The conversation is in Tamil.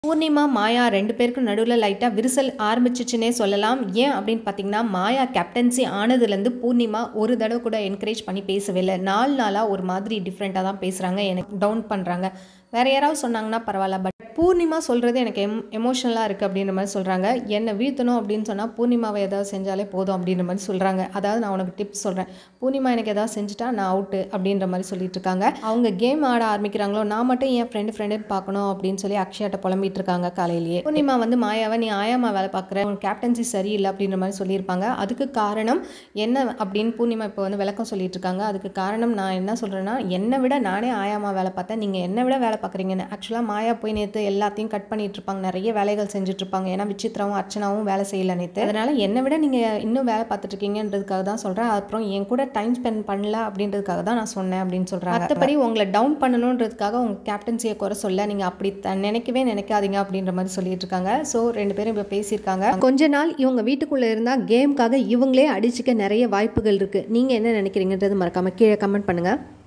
பூர்ணிமா மாயா ரெண்டு பேருக்கும் நடுவில் லைட்டாக விரிசல் ஆரம்பிச்சிச்சுன்னே சொல்லலாம் ஏன் அப்படின்னு பார்த்தீங்கன்னா மாயா கேப்டன்சி ஆனதுலேருந்து பூர்ணிமா ஒரு தடவை கூட என்கரேஜ் பண்ணி பேசவே இல்லை நாலு நாளாக ஒரு மாதிரி டிஃப்ரெண்ட்டாக தான் பேசுகிறாங்க எனக்கு டவுன் பண்ணுறாங்க வேற யாராவது சொன்னாங்கன்னா பரவாயில்ல பட் பூர்ணிமா சொல்கிறது எனக்கு எம் எமோஷனலாக இருக்குது அப்படின்ற மாதிரி சொல்கிறாங்க என்னை வீழ்த்தணும் அப்படின்னு சொன்னால் பூர்ணிமாவை ஏதாவது செஞ்சாலே போதும் அப்படின்ற மாதிரி சொல்கிறாங்க அதாவது நான் உனக்கு டிப்ஸ் சொல்கிறேன் பூர்ணிமா எனக்கு ஏதாவது செஞ்சுட்டா நான் அவுட்டு அப்படின்ற மாதிரி சொல்லிட்டு இருக்காங்க அவங்க கேம் ஆட ஆரம்பிக்கிறாங்களோ நான் மட்டும் என் ஃப்ரெண்டு ஃப்ரெண்டுன்னு பார்க்கணும் அப்படின்னு சொல்லி அக்ஷயாட்ட புலம்பிட்டு இருக்காங்க காலையிலேயே பூர்ணிமா வந்து மாயாவை நீ ஆயாமா வேலை பார்க்குற உன் கேப்டன்சி சரியில்லை அப்படின்ற மாதிரி சொல்லியிருப்பாங்க அதுக்கு காரணம் என்ன அப்படின்னு பூர்ணிமா இப்போ வந்து விளக்கம் சொல்லிட்டு இருக்காங்க அதுக்கு காரணம் நான் என்ன சொல்கிறேன்னா என்னை விட நானே ஆயாமா வேலை பார்த்தேன் நீங்கள் என்னை விட வேலை பார்க்குறீங்கன்னு ஆக்சுவலாக மாயா போய் நேற்று எல்லாத்தையும் கட் பண்ணிட்டு இருப்பாங்க நிறைய வேலைகள் செஞ்சுட்டு இருப்பாங்க ஏன்னா விசித்ராவும் அர்ச்சனாவும் வேலை செய்யல நேற்று அதனால என்னை விட நீங்கள் இன்னும் வேலை பார்த்துட்டு இருக்கீங்கன்றதுக்காக தான் சொல்கிறேன் அப்புறம் என் கூட டைம் ஸ்பெண்ட் பண்ணல அப்படின்றதுக்காக தான் நான் சொன்னேன் அப்படின்னு சொல்கிறாங்க மற்றபடி உங்களை டவுன் பண்ணணுன்றதுக்காக உங்கள் கேப்டன்சியை குறை சொல்ல நீங்கள் அப்படி த- நினைக்கவே நினைக்காதீங்க அப்படின்ற மாதிரி சொல்லிட்டு இருக்காங்க ஸோ ரெண்டு பேரும் இப்போ பேசியிருக்காங்க கொஞ்ச நாள் இவங்க வீட்டுக்குள்ளே இருந்தால் கேமுக்காக இவங்களே அடிச்சுக்க நிறைய வாய்ப்புகள் இருக்குது நீங்கள் என்ன நினைக்கிறீங்கன்றது மறக்காம கீழே கமெண்ட் பண்ணுங்கள்